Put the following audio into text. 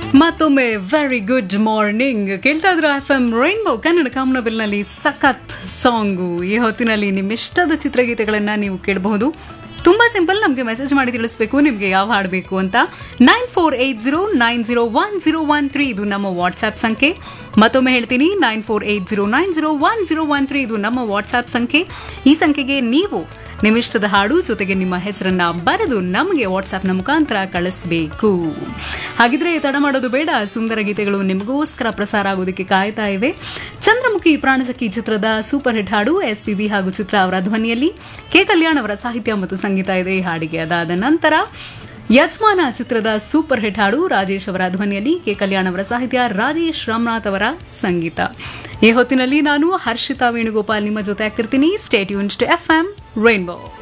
ಮತ್ತೊಮ್ಮೆ very good morning ಕೇಳ್ತಾ ಇದ್ರು ಎಫ್ ಎಂ ರೈನ್ಬೋ ಕನ್ನಡ ಕಾಮನಬಿಲ್ನಲ್ಲಿ ಸಖತ್ ಸಾಂಗು ಈ ಹೊತ್ತಿನಲ್ಲಿ ನಿಮ್ಮ ಇಷ್ಟದ ಚಿತ್ರಗೀತೆಗಳನ್ನ ನೀವು ಕೇಳಬಹುದು ತುಂಬಾ ಸಿಂಪಲ್ ನಮಗೆ ಮೆಸೇಜ್ ಮಾಡಿ ತಿಳಿಸ್ಬೇಕು ನಿಮಗೆ ಯಾವ ಹಾಡು ಬೇಕು ಅಂತ nine four eight zero nine zero one zero one three ಇದು ನಮ್ಮ ವಾಟ್ಸ್ಆ್ಯಪ್ ಸಂಖ್ಯೆ ಮತ್ತೊಮ್ಮೆ ಹೇಳ್ತೀನಿ nine four eight zero nine zero one zero one three ಇದು ನಮ್ಮ ವಾಟ್ಸ್ಆ್ಯಪ್ ಸಂಖ್ಯೆ ಈ ಸಂಖ್ಯೆಗೆ ನೀವು ನಿಮ್ಮ ಇಷ್ಟದ ಹಾಡು ಜೊತೆಗೆ ನಿಮ್ಮ ಹೆಸರನ್ನ ಬರೆದು ನಮಗೆ ವಾಟ್ಸ್ಆ್ಯಪ್ನ ಮುಖಾಂತರ ಕಳಿಸ್ಬೇಕು ಹಾಗಿದ್ರೆ ತಡ ಮಾಡೋದು ಬೇಡ ಸುಂದರ ಗೀತೆಗಳು ನಿಮಗೋಸ್ಕರ ಪ್ರಸಾರ ಆಗೋದಕ್ಕೆ ಕಾಯ್ತಾ ಇವೆ ಚಂದ್ರಮುಖಿ ಪ್ರಾಣಸಖಿ ಚಿತ್ರದ ಸೂಪರ್ ಹಿಟ್ ಹಾಡು ಎಸ್ ಪಿ ಬಿ ಹಾಗೂ ಚಿತ್ರ ಅವರ ಧ್ವನಿಯಲ್ಲಿ ಕೆ ಕಲ್ಯಾಣ್ ಅವರ ಸಾಹಿತ್ಯ ಮತ್ತು ಸಂಗೀತ ಇದೆ ಈ ಹಾಡಿಗೆ ಅದಾದ ನಂತರ ಯಜಮಾನ ಚಿತ್ರದ ಸೂಪರ್ ಹಿಟ್ ಹಾಡು ರಾಜೇಶ್ ಅವರ ಧ್ವನಿಯಲ್ಲಿ ಕೆ ಕಲ್ಯಾಣ್ ಅವರ ಸಾಹಿತ್ಯ ರಾಜೇಶ್ ರಾಮನಾಥ್ ಅವರ ಸಂಗೀತ ಈ ಹೊತ್ತಿನಲ್ಲಿ ನಾನು ಹರ್ಷಿತಾ ವೇಣುಗೋಪಾಲ್ ನಿಮ್ಮ ಜೊತೆ ಆಗ್ತಿರ್ತೀನಿ ಸ್ಟೇಟ್ ಯೂನ್ಸ್ ಟು ಎಫ್ ಎಂ ರೈನ್ಬೋ